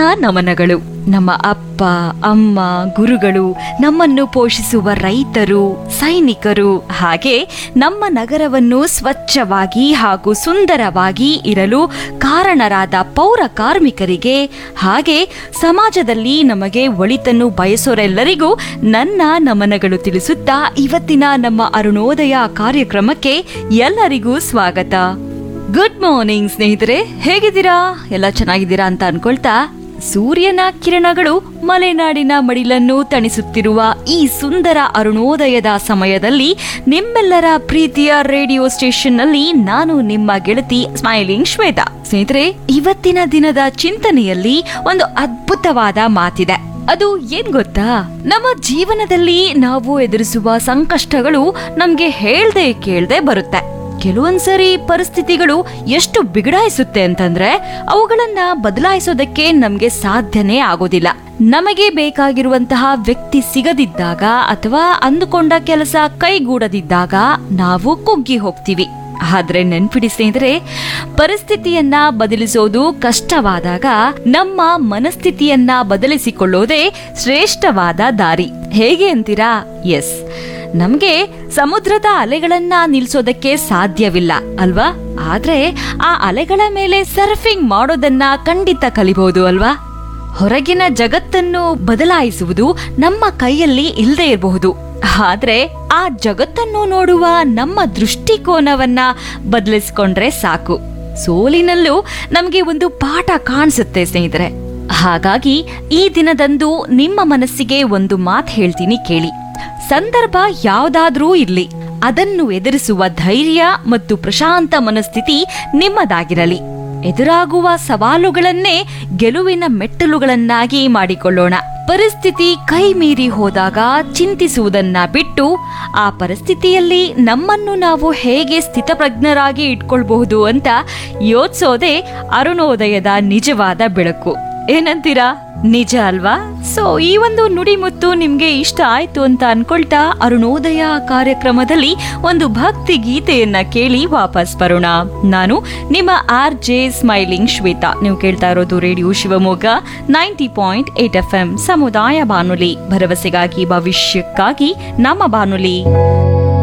ನಮನಗಳು ನಮ್ಮ ಅಪ್ಪ ಅಮ್ಮ ಗುರುಗಳು ನಮ್ಮನ್ನು ಪೋಷಿಸುವ ರೈತರು ಸೈನಿಕರು ಹಾಗೆ ನಮ್ಮ ನಗರವನ್ನು ಸ್ವಚ್ಛವಾಗಿ ಹಾಗೂ ಸುಂದರವಾಗಿ ಇರಲು ಕಾರಣರಾದ ಪೌರ ಕಾರ್ಮಿಕರಿಗೆ ಹಾಗೆ ಸಮಾಜದಲ್ಲಿ ನಮಗೆ ಒಳಿತನ್ನು ಬಯಸೋರೆಲ್ಲರಿಗೂ ನನ್ನ ನಮನಗಳು ತಿಳಿಸುತ್ತಾ ಇವತ್ತಿನ ನಮ್ಮ ಅರುಣೋದಯ ಕಾರ್ಯಕ್ರಮಕ್ಕೆ ಎಲ್ಲರಿಗೂ ಸ್ವಾಗತ ಗುಡ್ ಮಾರ್ನಿಂಗ್ ಸ್ನೇಹಿತರೆ ಹೇಗಿದ್ದೀರಾ ಎಲ್ಲ ಚೆನ್ನಾಗಿದ್ದೀರಾ ಅಂತ ಅನ್ಕೊಳ್ತಾ ಸೂರ್ಯನ ಕಿರಣಗಳು ಮಲೆನಾಡಿನ ಮಡಿಲನ್ನು ತಣಿಸುತ್ತಿರುವ ಈ ಸುಂದರ ಅರುಣೋದಯದ ಸಮಯದಲ್ಲಿ ನಿಮ್ಮೆಲ್ಲರ ಪ್ರೀತಿಯ ರೇಡಿಯೋ ಸ್ಟೇಷನ್ನಲ್ಲಿ ನಾನು ನಿಮ್ಮ ಗೆಳತಿ ಸ್ಮೈಲಿಂಗ್ ಶ್ವೇತಾ ಸ್ನೇಹಿತರೆ ಇವತ್ತಿನ ದಿನದ ಚಿಂತನೆಯಲ್ಲಿ ಒಂದು ಅದ್ಭುತವಾದ ಮಾತಿದೆ ಅದು ಏನ್ ಗೊತ್ತಾ ನಮ್ಮ ಜೀವನದಲ್ಲಿ ನಾವು ಎದುರಿಸುವ ಸಂಕಷ್ಟಗಳು ನಮ್ಗೆ ಹೇಳ್ದೆ ಕೇಳ್ದೆ ಬರುತ್ತೆ ಕೆಲವೊಂದ್ಸರಿ ಪರಿಸ್ಥಿತಿಗಳು ಎಷ್ಟು ಬಿಗಡಾಯಿಸುತ್ತೆ ಅಂತಂದ್ರೆ ಅವುಗಳನ್ನ ಬದಲಾಯಿಸೋದಕ್ಕೆ ನಮ್ಗೆ ಸಾಧ್ಯನೇ ಆಗೋದಿಲ್ಲ ನಮಗೆ ಬೇಕಾಗಿರುವಂತಹ ವ್ಯಕ್ತಿ ಸಿಗದಿದ್ದಾಗ ಅಥವಾ ಅಂದುಕೊಂಡ ಕೆಲಸ ಕೈಗೂಡದಿದ್ದಾಗ ನಾವು ಕುಗ್ಗಿ ಹೋಗ್ತೀವಿ ಆದ್ರೆ ನೆನ್ಪಿಡಿ ಸ್ನೇಹಿತರೆ ಪರಿಸ್ಥಿತಿಯನ್ನ ಬದಲಿಸೋದು ಕಷ್ಟವಾದಾಗ ನಮ್ಮ ಮನಸ್ಥಿತಿಯನ್ನ ಬದಲಿಸಿಕೊಳ್ಳೋದೇ ಶ್ರೇಷ್ಠವಾದ ದಾರಿ ಹೇಗೆ ಅಂತೀರಾ ಎಸ್ ನಮ್ಗೆ ಸಮುದ್ರದ ಅಲೆಗಳನ್ನ ನಿಲ್ಸೋದಕ್ಕೆ ಸಾಧ್ಯವಿಲ್ಲ ಅಲ್ವಾ ಆದ್ರೆ ಆ ಅಲೆಗಳ ಮೇಲೆ ಸರ್ಫಿಂಗ್ ಮಾಡೋದನ್ನ ಖಂಡಿತ ಕಲಿಬಹುದು ಅಲ್ವಾ ಹೊರಗಿನ ಜಗತ್ತನ್ನು ಬದಲಾಯಿಸುವುದು ನಮ್ಮ ಕೈಯಲ್ಲಿ ಇಲ್ಲದೆ ಇರಬಹುದು ಆದ್ರೆ ಆ ಜಗತ್ತನ್ನು ನೋಡುವ ನಮ್ಮ ದೃಷ್ಟಿಕೋನವನ್ನ ಬದಲಿಸ್ಕೊಂಡ್ರೆ ಸಾಕು ಸೋಲಿನಲ್ಲೂ ನಮಗೆ ಒಂದು ಪಾಠ ಕಾಣಿಸುತ್ತೆ ಸ್ನೇಹಿತರೆ ಹಾಗಾಗಿ ಈ ದಿನದಂದು ನಿಮ್ಮ ಮನಸ್ಸಿಗೆ ಒಂದು ಮಾತು ಹೇಳ್ತೀನಿ ಕೇಳಿ ಸಂದರ್ಭ ಯಾವ್ದಾದ್ರೂ ಇರ್ಲಿ ಅದನ್ನು ಎದುರಿಸುವ ಧೈರ್ಯ ಮತ್ತು ಪ್ರಶಾಂತ ಮನಸ್ಥಿತಿ ನಿಮ್ಮದಾಗಿರಲಿ ಎದುರಾಗುವ ಸವಾಲುಗಳನ್ನೇ ಗೆಲುವಿನ ಮೆಟ್ಟಲುಗಳನ್ನಾಗಿ ಮಾಡಿಕೊಳ್ಳೋಣ ಪರಿಸ್ಥಿತಿ ಕೈ ಮೀರಿ ಹೋದಾಗ ಚಿಂತಿಸುವುದನ್ನ ಬಿಟ್ಟು ಆ ಪರಿಸ್ಥಿತಿಯಲ್ಲಿ ನಮ್ಮನ್ನು ನಾವು ಹೇಗೆ ಸ್ಥಿತಪ್ರಜ್ಞರಾಗಿ ಇಟ್ಕೊಳ್ಬಹುದು ಅಂತ ಯೋಚಿಸೋದೇ ಅರುಣೋದಯದ ನಿಜವಾದ ಬೆಳಕು ಏನಂತೀರಾ ನಿಜ ಅಲ್ವಾ ಸೊ ಈ ಒಂದು ನುಡಿಮುತ್ತು ನಿಮ್ಗೆ ಇಷ್ಟ ಆಯ್ತು ಅಂತ ಅನ್ಕೊಳ್ತಾ ಅರುಣೋದಯ ಕಾರ್ಯಕ್ರಮದಲ್ಲಿ ಒಂದು ಭಕ್ತಿ ಗೀತೆಯನ್ನ ಕೇಳಿ ವಾಪಸ್ ಬರೋಣ ನಾನು ನಿಮ್ಮ ಆರ್ ಜೆ ಸ್ಮೈಲಿಂಗ್ ಶ್ವೇತಾ ನೀವು ಕೇಳ್ತಾ ಇರೋದು radio Shivamogga ninety point eight F M ಸಮುದಾಯ ಬಾನುಲಿ ಭರವಸೆಗಾಗಿ ಭವಿಷ್ಯಕ್ಕಾಗಿ ನಮ್ಮ ಬಾನುಲಿ